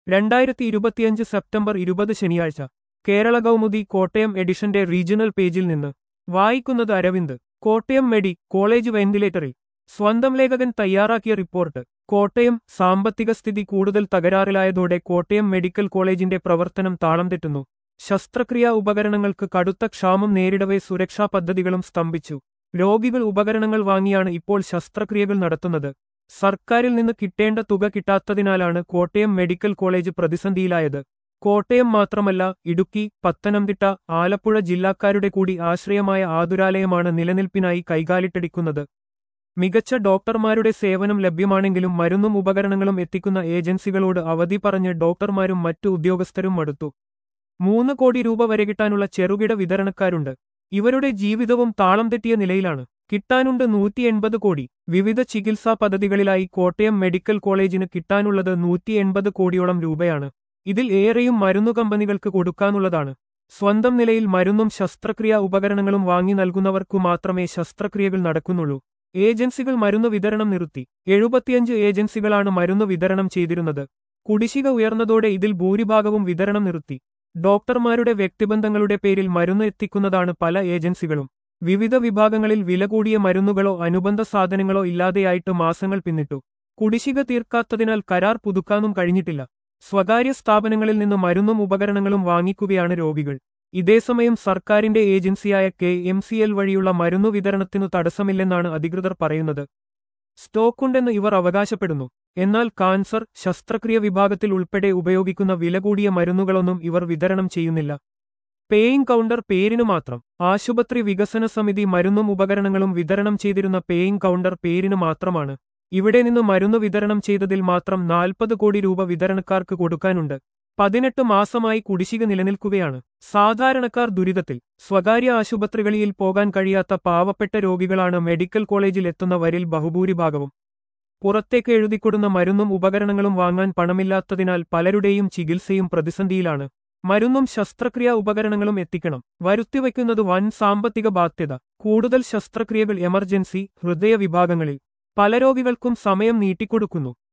രണ്ടായിരത്തി ഇരുപത്തിയഞ്ച് സെപ്റ്റംബർ ഇരുപത് ശനിയാഴ്ച കേരള കൗമുദി കോട്ടയം എഡിഷന്റെ റീജിയണൽ പേജിൽ നിന്ന് വായിക്കുന്നത് അരവിന്ദ് കോട്ടയം മെഡി കോളേജ് വെന്റിലേറ്ററിൽ സ്വന്തം ലേഖകൻ തയ്യാറാക്കിയ റിപ്പോർട്ട് കോട്ടയം സാമ്പത്തിക സ്ഥിതി കൂടുതൽ തകരാറിലായതോടെ കോട്ടയം മെഡിക്കൽ കോളേജിന്റെ പ്രവർത്തനം താളം തെറ്റുന്നു ശസ്ത്രക്രിയാ ഉപകരണങ്ങൾക്ക് കടുത്ത ക്ഷാമം നേരിടവേ സുരക്ഷാ പദ്ധതികളും സ്തംഭിച്ചു രോഗികൾ ഉപകരണങ്ങൾ വാങ്ങിയാണ് ഇപ്പോൾ ശസ്ത്രക്രിയകൾ നടത്തുന്നത് സർക്കാരിൽ നിന്ന് കിട്ടേണ്ട തുക കിട്ടാത്തതിനാലാണ് കോട്ടയം മെഡിക്കൽ കോളേജ് പ്രതിസന്ധിയിലായത് കോട്ടയം മാത്രമല്ല ഇടുക്കി പത്തനംതിട്ട ആലപ്പുഴ ജില്ലാക്കാരുടെ കൂടി ആശ്രയമായ ആതുരാലയമാണ് നിലനിൽപ്പിനായി കൈകാലിട്ടടിക്കുന്നത് മികച്ച ഡോക്ടർമാരുടെ സേവനം ലഭ്യമാണെങ്കിലും മരുന്നും ഉപകരണങ്ങളും എത്തിക്കുന്ന ഏജൻസികളോട് അവധി പറഞ്ഞ് ഡോക്ടർമാരും മറ്റു ഉദ്യോഗസ്ഥരും മടുത്തു മൂന്ന് കോടി രൂപ വരെ കിട്ടാനുള്ള ചെറുകിട വിതരണക്കാരുണ്ട് ഇവരുടെ ജീവിതവും താളം തെറ്റിയ നിലയിലാണ് കിട്ടാനുണ്ട് നൂറ്റി എൺപത് കോടി വിവിധ ചികിത്സാ പദ്ധതികളിലായി കോട്ടയം മെഡിക്കൽ കോളേജിന് കിട്ടാനുള്ളത് നൂറ്റി എൺപത് കോടിയോളം രൂപയാണ് ഇതിൽ ഏറെയും മരുന്നു കമ്പനികൾക്ക് കൊടുക്കാനുള്ളതാണ് സ്വന്തം നിലയിൽ മരുന്നും ശസ്ത്രക്രിയാ ഉപകരണങ്ങളും വാങ്ങി നൽകുന്നവർക്കു മാത്രമേ ശസ്ത്രക്രിയകൾ നടക്കുന്നുള്ളൂ ഏജൻസികൾ മരുന്ന് വിതരണം നിർത്തി എഴുപത്തിയഞ്ച് ഏജൻസികളാണ് മരുന്ന് വിതരണം ചെയ്തിരുന്നത് കുടിശ്ശിക ഉയർന്നതോടെ ഇതിൽ ഭൂരിഭാഗവും വിതരണം നിർത്തി ഡോക്ടർമാരുടെ വ്യക്തിബന്ധങ്ങളുടെ പേരിൽ മരുന്ന് എത്തിക്കുന്നതാണ് പല ഏജൻസികളും വിവിധ വിഭാഗങ്ങളിൽ വില കൂടിയ മരുന്നുകളോ അനുബന്ധ സാധനങ്ങളോ ഇല്ലാതെയായിട്ട് മാസങ്ങൾ പിന്നിട്ടു കുടിശ്ശിക തീർക്കാത്തതിനാൽ കരാർ പുതുക്കാനും കഴിഞ്ഞിട്ടില്ല സ്വകാര്യ സ്ഥാപനങ്ങളിൽ നിന്ന് മരുന്നും ഉപകരണങ്ങളും വാങ്ങിക്കുകയാണ് രോഗികൾ ഇതേസമയം സർക്കാരിന്റെ ഏജൻസിയായ കെ എം സി എൽ വഴിയുള്ള മരുന്നു വിതരണത്തിനു തടസ്സമില്ലെന്നാണ് അധികൃതർ പറയുന്നത് സ്റ്റോക്കുണ്ടെന്ന് ഇവർ അവകാശപ്പെടുന്നു എന്നാൽ കാൻസർ ശസ്ത്രക്രിയ വിഭാഗത്തിൽ ഉൾപ്പെടെ ഉപയോഗിക്കുന്ന വില കൂടിയ മരുന്നുകളൊന്നും ഇവർ വിതരണം ചെയ്യുന്നില്ല പേയിങ് കൗണ്ടർ പേരിനു മാത്രം ആശുപത്രി വികസന സമിതി മരുന്നും ഉപകരണങ്ങളും വിതരണം ചെയ്തിരുന്ന പേയിങ് കൗണ്ടർ പേരിനു മാത്രമാണ് ഇവിടെ നിന്ന് മരുന്ന് വിതരണം ചെയ്തതിൽ മാത്രം നാൽപ്പത് കോടി രൂപ വിതരണക്കാർക്ക് കൊടുക്കാനുണ്ട് പതിനെട്ട് മാസമായി കുടിശ്ശിക നിലനിൽക്കുകയാണ് സാധാരണക്കാർ ദുരിതത്തിൽ സ്വകാര്യ ആശുപത്രികളിൽ പോകാൻ കഴിയാത്ത പാവപ്പെട്ട രോഗികളാണ് മെഡിക്കൽ കോളേജിൽ എത്തുന്നവരിൽ ബഹുഭൂരിഭാഗവും പുറത്തേക്ക് എഴുതിക്കൊടുന്ന മരുന്നും ഉപകരണങ്ങളും വാങ്ങാൻ പണമില്ലാത്തതിനാൽ പലരുടെയും ചികിത്സയും പ്രതിസന്ധിയിലാണ് മരുന്നും ശസ്ത്രക്രിയാ ഉപകരണങ്ങളും എത്തിക്കണം വരുത്തിവയ്ക്കുന്നത് വൻ സാമ്പത്തിക ബാധ്യത കൂടുതൽ ശസ്ത്രക്രിയകൾ എമർജൻസി ഹൃദയ വിഭാഗങ്ങളിൽ പല രോഗികൾക്കും സമയം നീട്ടിക്കൊടുക്കുന്നു